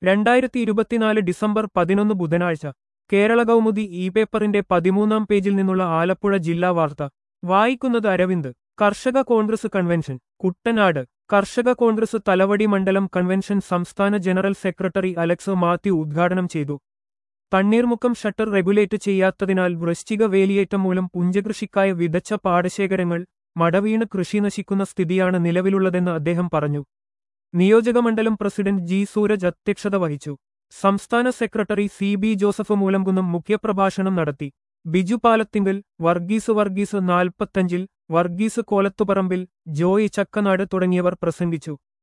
രണ്ടായിരത്തി ഇരുപത്തിനാല് ഡിസംബർ പതിനൊന്ന് ബുധനാഴ്ച കേരള കൗമുദി ഇ പേപ്പറിന്റെ പതിമൂന്നാം പേജിൽ നിന്നുള്ള ആലപ്പുഴ ജില്ലാ വാർത്ത വായിക്കുന്നത് അരവിന്ദ് കർഷക കോൺഗ്രസ് കൺവെൻഷൻ കുട്ടനാട് കർഷക കോൺഗ്രസ് തലവടി മണ്ഡലം കൺവെൻഷൻ സംസ്ഥാന ജനറൽ സെക്രട്ടറി അലക്സ് മാത്യു ഉദ്ഘാടനം ചെയ്തു തണ്ണീർമുക്കം ഷട്ടർ റെഗുലേറ്റ് ചെയ്യാത്തതിനാൽ വൃശ്ചിക വേലിയേറ്റം മൂലം പുഞ്ചകൃഷിക്കായ വിതച്ച പാടശേഖരങ്ങൾ മടവീണ് കൃഷി നശിക്കുന്ന സ്ഥിതിയാണ് നിലവിലുള്ളതെന്ന് അദ്ദേഹം പറഞ്ഞു നിയോജകമണ്ഡലം പ്രസിഡന്റ് ജി സൂരജ് അധ്യക്ഷത വഹിച്ചു സംസ്ഥാന secretary C B Joseph Moolamkunnam മുഖ്യപ്രഭാഷണം നടത്തി ബിജു പാലത്തിങ്കൽ വർഗീസ് വർഗീസ് നാൽപ്പത്തഞ്ചിൽ വർഗീസ് കോലത്തുപറമ്പിൽ ജോയ് ചക്കനാട് തുടങ്ങിയവർ പ്രസംഗിച്ചു